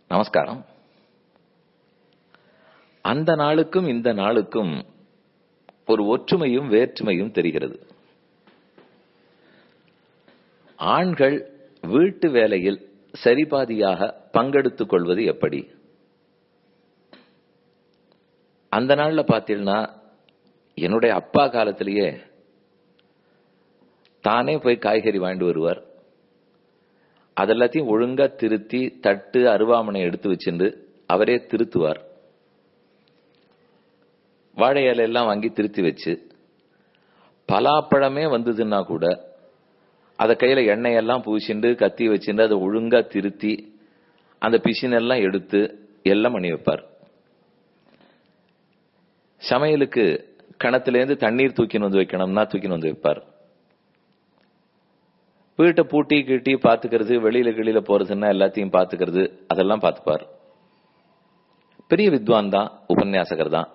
நமஸ்காரம் அந்த நாளுக்கும் இந்த நாளுக்கும் ஒரு ஒற்றுமையும் வேற்றுமையும் தெரிகிறது ஆண்கள் வீட்டு வேலையில் சரிபாதியாக பங்கெடுத்துக் கொள்வது எப்படி அந்த நாள்ல பாத்தீங்கன்னா என்னுடைய அப்பா காலத்திலேயே தானே போய் காய்கறி வாங்கிட்டு வருவார் அதெல்லாத்தையும் ஒழுங்கா திருத்தி தட்டு அருவாமனை எடுத்து வச்சுண்டு அவரே திருத்துவார் வாழை இலையெல்லாம் வாங்கி திருத்தி வச்சு பலாப்பழமே வந்ததுன்னா கூட அதை கையில எண்ணெயெல்லாம் பூசிண்டு கத்தி வச்சுண்டு அதை ஒழுங்கா திருத்தி அந்த பிசினெல்லாம் எடுத்து எல்லாம் பண்ணி வைப்பார் சமையலுக்கு கிணத்துலேருந்து தண்ணீர் தூக்கின்னு வந்து வைக்கணும்னா தூக்கின்னு வந்து வைப்பார் வீட்டை பூட்டி கீட்டி பாத்துக்கிறது வெளியில கிளியில போறதுன்னா எல்லாத்தையும் பாத்துக்கிறது அதெல்லாம் பார்த்துப்பார் பெரிய வித்வான் தான் உபன்யாசகர் தான்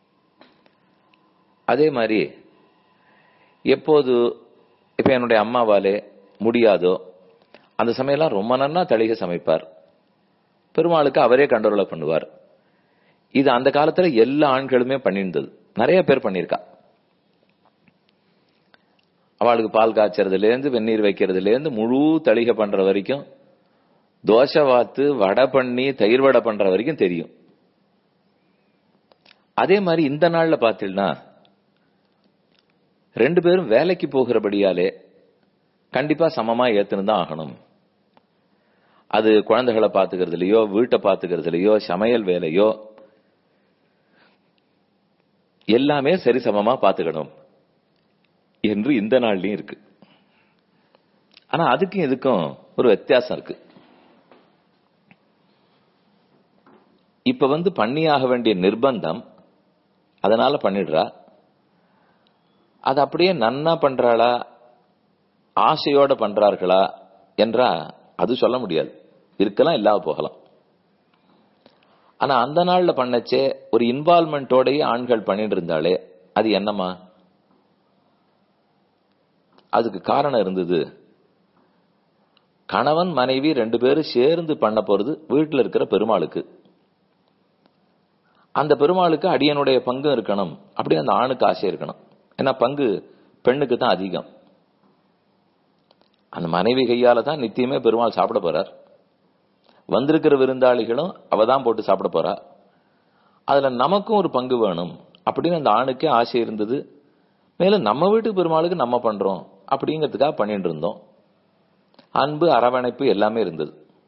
அதே மாதிரி எப்போது இப்ப என்னுடைய அம்மாவாலே முடியாதோ அந்த சமயம்லாம் ரொம்ப நன்னா தளிக சமைப்பார் பெருமாளுக்கு அவரே கண்ட்ரோல பண்ணுவார் இது அந்த காலத்துல எல்லா ஆண்களுமே பண்ணியிருந்தது நிறைய பேர் பண்ணியிருக்கா அவளுக்கு பால் காய்ச்சறதுல இருந்து வெந்நீர் வைக்கிறதுல இருந்து முழு தளிகை பண்ற வரைக்கும் தோசை வாத்து வடை பண்ணி தயிர் வடை பண்ற வரைக்கும் தெரியும் அதே மாதிரி இந்த நாள்ல பாத்தீங்கன்னா ரெண்டு பேரும் வேலைக்கு போகிறபடியாலே கண்டிப்பா சமமா ஏத்துன்னு தான் ஆகணும் அது குழந்தைகளை பாத்துக்கிறதுலயோ வீட்டை பாத்துக்கிறதுலயோ சமையல் வேலையோ எல்லாமே சரிசமமா பாத்துக்கணும் என்று இந்த நாள்லயும் இருக்கு ஆனா அதுக்கும் இதுக்கும் ஒரு வித்தியாசம் இருக்கு இப்ப வந்து பண்ணியாக வேண்டிய நிர்பந்தம் அதனால பண்ணிடுறா அது அப்படியே நன்னா பண்றாளா ஆசையோட பண்றார்களா என்றா அது சொல்ல முடியாது இருக்கலாம் இல்லாம போகலாம் ஆனா அந்த நாள்ல பண்ணச்சே ஒரு இன்வால்மெண்டோடய ஆண்கள் பண்ணிட்டு இருந்தாலே அது என்னமா அதுக்கு காரணம் இருந்தது கணவன் மனைவி ரெண்டு பேரும் சேர்ந்து பண்ண போறது வீட்டுல இருக்கிற பெருமாளுக்கு அந்த பெருமாளுக்கு அடியனுடைய பங்கு இருக்கணும் அப்படி அந்த ஆணுக்கு ஆசை இருக்கணும் ஏன்னா பங்கு பெண்ணுக்கு தான் அதிகம் அந்த மனைவி கையால தான் நித்தியமே பெருமாள் சாப்பிட போறார் வந்திருக்கிற விருந்தாளிகளும் அவ தான் போட்டு சாப்பிட போறா அதுல நமக்கும் ஒரு பங்கு வேணும் அப்படின்னு அந்த ஆணுக்கே ஆசை இருந்தது மேலும் நம்ம வீட்டு பெருமாளுக்கு நம்ம பண்றோம் அப்படிங்கிறதுக்காக பண்ணிட்டு இருந்தோம் அன்பு அரவணைப்பு எல்லாமே இருந்தது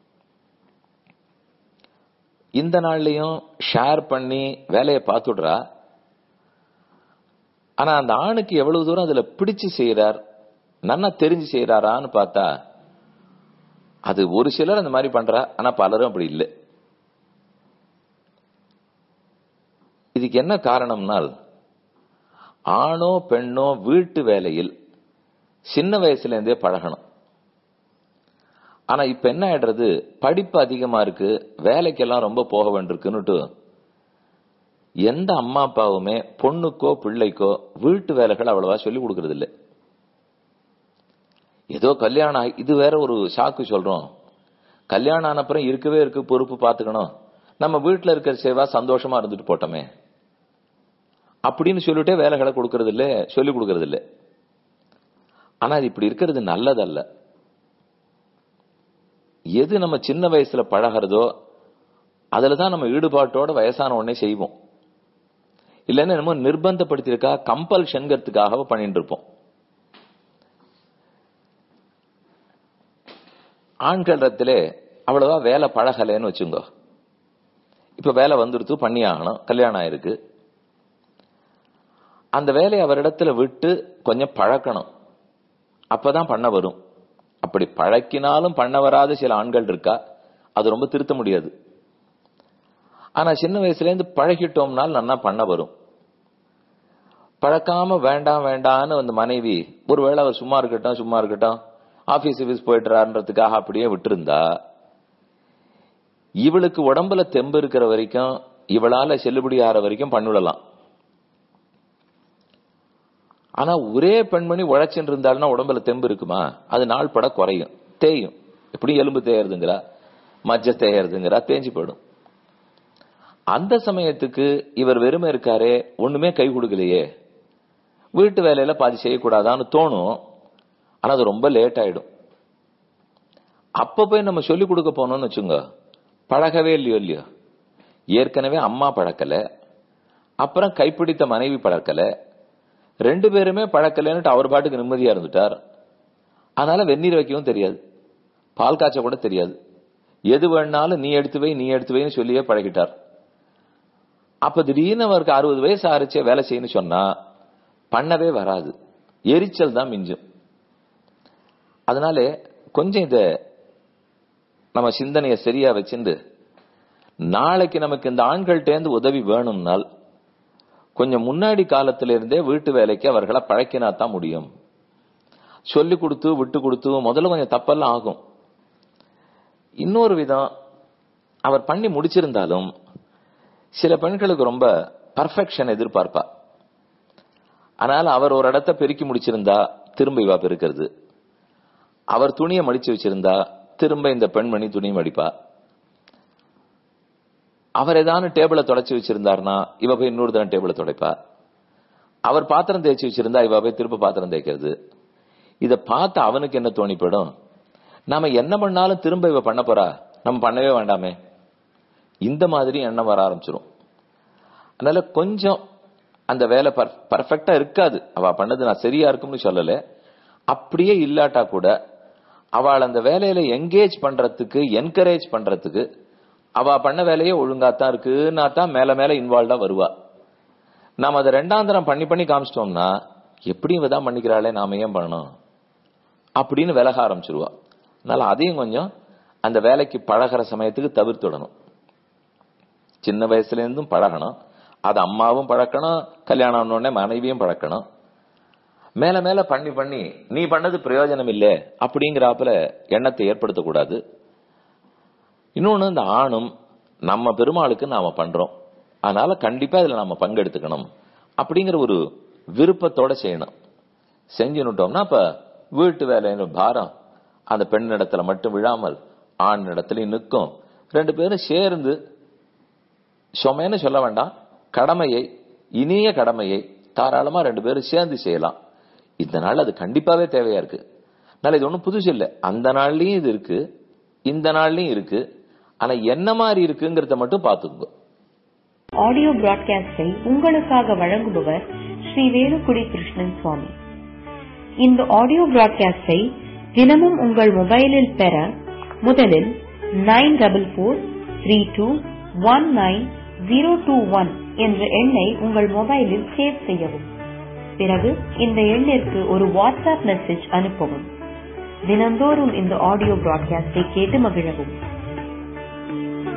இந்த நாள்லயும் ஷேர் பண்ணி வேலையை பார்த்துடுறா ஆனா அந்த ஆணுக்கு எவ்வளவு தூரம் அதுல பிடிச்சு செய்யறார் நன்னா தெரிஞ்சு செய்யறாரான்னு பார்த்தா அது ஒரு சிலர் அந்த மாதிரி பண்றா ஆனா பலரும் அப்படி இல்லை இதுக்கு என்ன காரணம்னால் ஆணோ பெண்ணோ வீட்டு வேலையில் சின்ன வயசுல இருந்தே பழகணும் ஆனா இப்ப என்ன ஆயிடுறது படிப்பு அதிகமா இருக்கு வேலைக்கெல்லாம் ரொம்ப போக வேண்டியிருக்குன்னுட்டு எந்த அம்மா அப்பாவுமே பொண்ணுக்கோ பிள்ளைக்கோ வீட்டு வேலைகள் அவ்வளவா சொல்லி கொடுக்கறது இல்லை ஏதோ கல்யாணம் இது வேற ஒரு சாக்கு சொல்றோம் கல்யாணம் ஆனப்புறம் இருக்கவே இருக்கு பொறுப்பு பாத்துக்கணும் நம்ம வீட்டுல இருக்கிற சேவா சந்தோஷமா இருந்துட்டு போட்டோமே அப்படின்னு சொல்லிட்டே வேலைகளை கொடுக்கறது இல்ல சொல்லி கொடுக்கறது இல்ல ஆனா அது இப்படி இருக்கிறது நல்லதல்ல எது நம்ம சின்ன வயசுல பழகிறதோ அதுலதான் நம்ம ஈடுபாட்டோட வயசான உடனே செய்வோம் இல்லைன்னா நம்ம நிர்பந்தப்படுத்திருக்கா கம்பல்ஷன்கிறதுக்காக பண்ணிட்டு இருப்போம் ஆண்களிடத்திலே அவ்வளவா வேலை பழகலைன்னு வச்சுங்க இப்ப வேலை வந்துடுத்து பண்ணி ஆகணும் கல்யாணம் ஆயிருக்கு அந்த வேலையை அவரிடத்துல விட்டு கொஞ்சம் பழக்கணும் அப்பதான் பண்ண வரும் அப்படி பழக்கினாலும் பண்ண வராத சில ஆண்கள் இருக்கா அது ரொம்ப திருத்த முடியாது ஆனா சின்ன வயசுல இருந்து பழகிட்டோம்னால் நல்லா பண்ண வரும் பழக்காம வேண்டாம் வேண்டான்னு அந்த மனைவி ஒருவேளை அவர் சும்மா இருக்கட்டும் சும்மா இருக்கட்டும் ஆபீஸ் ஆபீஸ் போயிட்டுறான்றதுக்காக அப்படியே விட்டுருந்தா இவளுக்கு உடம்புல தெம்பு இருக்கிற வரைக்கும் இவளால செல்லுபடி ஆற வரைக்கும் பண்ணிவிடலாம் ஆனா ஒரே பெண்மணி உழைச்சுட்டு இருந்தாள்னா உடம்புல தெம்பு இருக்குமா அது நாள் பட குறையும் தேயும் எப்படி எலும்பு தேயறதுங்கிறா மஜ்ஜ தேயறதுங்கிறா தேஞ்சு போயிடும் அந்த சமயத்துக்கு இவர் வெறுமை இருக்காரே ஒண்ணுமே கை கொடுக்கலையே வீட்டு வேலையில பாதி செய்யக்கூடாதான்னு தோணும் ஆனா அது ரொம்ப லேட் ஆயிடும் அப்ப போய் நம்ம சொல்லி கொடுக்க போனோம்னு வச்சுங்க பழகவே இல்லையோ இல்லையோ ஏற்கனவே அம்மா பழக்கல அப்புறம் கைப்பிடித்த மனைவி பழக்கல ரெண்டு பேருமே பழக்கலன்னுட்டு அவர் பாட்டுக்கு நிம்மதியா இருந்துட்டார் அதனால வெந்நீர் வைக்கவும் தெரியாது பால் காய்ச்ச கூட தெரியாது எது வேணாலும் நீ எடுத்து வை நீ எடுத்து வைன்னு சொல்லியே பழகிட்டார் அப்ப திடீர்னு அவருக்கு அறுபது வயசு ஆறுச்சே வேலை செய்யணும்னு சொன்னா பண்ணவே வராது எரிச்சல் தான் மிஞ்சும் அதனால கொஞ்சம் இத நம்ம சிந்தனையை சரியா வச்சுண்டு நாளைக்கு நமக்கு இந்த ஆண்கள்டேந்து உதவி வேணும்னால் கொஞ்சம் முன்னாடி காலத்துல இருந்தே வீட்டு வேலைக்கு அவர்களை பழக்கினா தான் முடியும் சொல்லி கொடுத்து விட்டு கொடுத்து முதல்ல கொஞ்சம் தப்பெல்லாம் ஆகும் இன்னொரு விதம் அவர் பண்ணி முடிச்சிருந்தாலும் சில பெண்களுக்கு ரொம்ப பர்ஃபெக்ஷன் எதிர்பார்ப்பா அதனால அவர் ஒரு இடத்த பெருக்கி முடிச்சிருந்தா திரும்ப இவா பெருக்கிறது அவர் துணியை மடிச்சு வச்சிருந்தா திரும்ப இந்த பெண்மணி துணி மடிப்பா அவர் ஏதாவது டேபிள தொடச்சு வச்சிருந்தாருன்னா இவ போய் இன்னொரு தடவை டேபிள துடைப்பா அவர் பாத்திரம் தேய்ச்சி வச்சிருந்தா இவ போய் திரும்ப பாத்திரம் தேய்க்கிறது இத பார்த்து அவனுக்கு என்ன தோணிப்படும் நாம என்ன பண்ணாலும் திரும்ப இவ பண்ண போறா நம்ம பண்ணவே வேண்டாமே இந்த மாதிரி எண்ணம் வர ஆரம்பிச்சிரும் அதனால கொஞ்சம் அந்த வேலை பர்ஃபெக்டா இருக்காது அவ பண்ணது நான் சரியா இருக்கும்னு சொல்லல அப்படியே இல்லாட்டா கூட அவள் அந்த வேலையில என்கேஜ் பண்றதுக்கு என்கரேஜ் பண்றதுக்கு அவ பண்ண வேலையே ஒழுங்காத்தான் இருக்குன்னா தான் மேல மேல இன்வால்வ்டா வருவா நாம அதை ரெண்டாந்தரம் பண்ணி பண்ணி காமிச்சிட்டோம்னா எப்படி இவ தான் பண்ணிக்கிறாளே நாம ஏன் பண்ணணும் அப்படின்னு விலக ஆரம்பிச்சிருவா அதனால அதையும் கொஞ்சம் அந்த வேலைக்கு பழகிற சமயத்துக்கு தவிர்த்துடணும் சின்ன வயசுல இருந்தும் பழகணும் அது அம்மாவும் பழக்கணும் கல்யாணம் ஆனோடனே மனைவியும் பழக்கணும் மேல மேல பண்ணி பண்ணி நீ பண்ணது பிரயோஜனம் இல்லை அப்படிங்கிறாப்புல எண்ணத்தை ஏற்படுத்தக்கூடாது இன்னொன்னு இந்த ஆணும் நம்ம பெருமாளுக்கு நாம பண்றோம் அதனால கண்டிப்பா இதுல நாம பங்கெடுத்துக்கணும் அப்படிங்கிற ஒரு விருப்பத்தோட செய்யணும் செஞ்சுனுட்டோம்னா அப்ப வீட்டு வேலையின பாரம் அந்த பெண் இடத்துல மட்டும் விழாமல் ஆண் இடத்துலயும் நிற்கும் ரெண்டு பேரும் சேர்ந்து சுமைன்னு சொல்ல வேண்டாம் கடமையை இனிய கடமையை தாராளமா ரெண்டு பேரும் சேர்ந்து செய்யலாம் இந்த நாள் அது கண்டிப்பாவே தேவையா இருக்கு அதனால இது ஒண்ணும் புதுசு இல்லை அந்த நாள்லயும் இது இருக்கு இந்த நாள்லயும் இருக்கு ஆனா என்ன மாதிரி இருக்குங்கிறத மட்டும் பாத்துக்கோங்க ஆடியோ பிராட்காஸ்டை உங்களுக்காக வழங்குபவர் ஸ்ரீ வேலுக்குடி கிருஷ்ணன் சுவாமி இந்த ஆடியோ பிராட்காஸ்டை தினமும் உங்கள் மொபைலில் பெற முதலில் nine double four three two one nine zero two one என்ற எண்ணை உங்கள் மொபைலில் சேவ் செய்யவும் பிறகு இந்த எண்ணிற்கு ஒரு வாட்ஸ்அப் மெசேஜ் அனுப்பவும் தினந்தோறும் இந்த ஆடியோ பிராட்காஸ்டை கேட்டு மகிழவும்